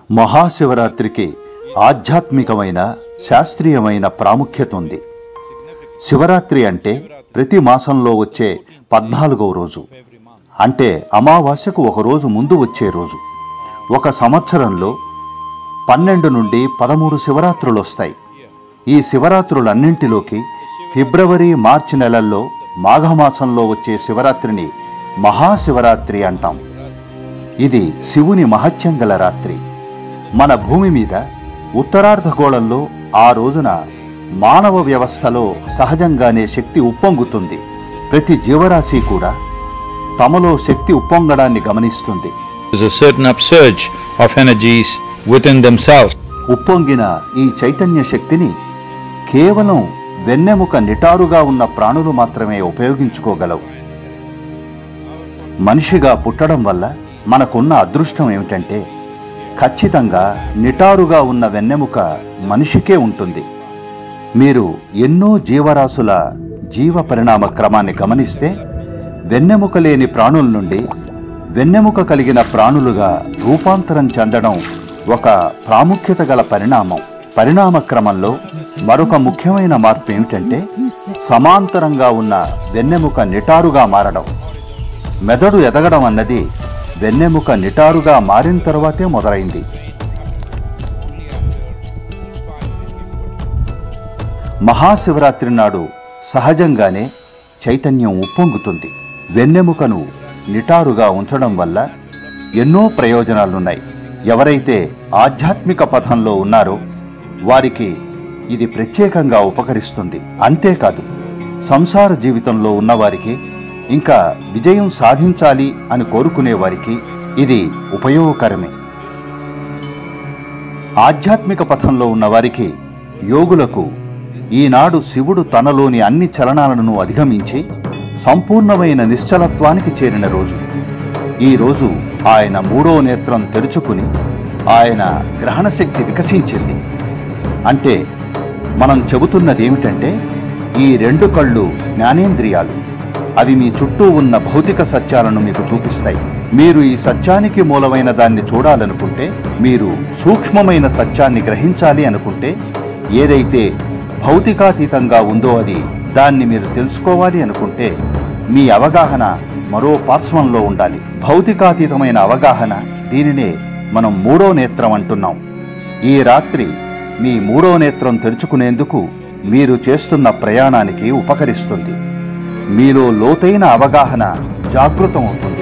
మహాశివరాత్రికి ఆధ్యాత్మికమైన శాస్త్రీయమైన ప్రాముఖ్యత ఉంది శివరాత్రి అంటే ప్రతి మాసంలో వచ్చే పద్నాలుగవ రోజు అంటే అమావాస్యకు ఒక రోజు ముందు వచ్చే రోజు ఒక సంవత్సరంలో పన్నెండు నుండి పదమూడు శివరాత్రులు వస్తాయి ఈ శివరాత్రులన్నింటిలోకి ఫిబ్రవరి మార్చి నెలల్లో మాఘమాసంలో వచ్చే శివరాత్రిని మహాశివరాత్రి అంటాం ఇది శివుని మహత్యం గల రాత్రి మన భూమి మీద ఉత్తరార్ధగోళంలో ఆ రోజున మానవ వ్యవస్థలో సహజంగానే శక్తి ఉప్పొంగుతుంది ప్రతి జీవరాశి కూడా తమలో శక్తి ఉప్పొంగడాన్ని గమనిస్తుంది There's a certain upsurge of energies within themselves. ఉప్పొంగిన ఈ చైతన్య శక్తిని కేవలం వెన్నెముక నిటారుగా ఉన్న ప్రాణులు మాత్రమే ఉపయోగించుకోగలవు మనిషిగా పుట్టడం వల్ల మనకున్న అదృష్టం ఏమిటంటే ఖచ్చితంగా నిటారుగా ఉన్న వెన్నెముక మనిషికే ఉంటుంది మీరు ఎన్నో జీవరాశుల జీవ పరిణామ క్రమాన్ని గమనిస్తే వెన్నెముక లేని ప్రాణుల నుండి వెన్నెముక కలిగిన ప్రాణులుగా రూపాంతరం చెందడం ఒక ప్రాముఖ్యత గల పరిణామం పరిణామ క్రమంలో మరొక ముఖ్యమైన మార్పు ఏమిటంటే సమాంతరంగా ఉన్న వెన్నెముక నిటారుగా మారడం మెదడు ఎదగడం అన్నది వెన్నెముక నిటారుగా మారిన తర్వాతే మొదలైంది మహాశివరాత్రి నాడు సహజంగానే చైతన్యం ఉప్పొంగుతుంది వెన్నెముకను నిటారుగా ఉంచడం వల్ల ఎన్నో ప్రయోజనాలున్నాయి ఎవరైతే ఆధ్యాత్మిక పథంలో ఉన్నారో వారికి ఇది ప్రత్యేకంగా ఉపకరిస్తుంది అంతేకాదు సంసార జీవితంలో ఉన్నవారికి ఇంకా విజయం సాధించాలి అని కోరుకునే వారికి ఇది ఉపయోగకరమే ఆధ్యాత్మిక పథంలో ఉన్నవారికి యోగులకు ఈనాడు శివుడు తనలోని అన్ని చలనాలను అధిగమించి సంపూర్ణమైన నిశ్చలత్వానికి చేరిన రోజు ఈ రోజు ఆయన మూడో నేత్రం తెరుచుకుని ఆయన గ్రహణ శక్తి వికసించింది అంటే మనం చెబుతున్నది ఏమిటంటే ఈ రెండు కళ్ళు జ్ఞానేంద్రియాలు అవి మీ చుట్టూ ఉన్న భౌతిక సత్యాలను మీకు చూపిస్తాయి మీరు ఈ సత్యానికి మూలమైన దాన్ని చూడాలనుకుంటే మీరు సూక్ష్మమైన సత్యాన్ని గ్రహించాలి అనుకుంటే ఏదైతే భౌతికాతీతంగా ఉందో అది దాన్ని మీరు తెలుసుకోవాలి అనుకుంటే మీ అవగాహన మరో పార్శ్వంలో ఉండాలి భౌతికాతీతమైన అవగాహన దీనినే మనం మూడో నేత్రం అంటున్నాం ఈ రాత్రి మీ మూడో నేత్రం తెరుచుకునేందుకు మీరు చేస్తున్న ప్రయాణానికి ఉపకరిస్తుంది మీలో లోతైన అవగాహన జాగృతం అవుతుంది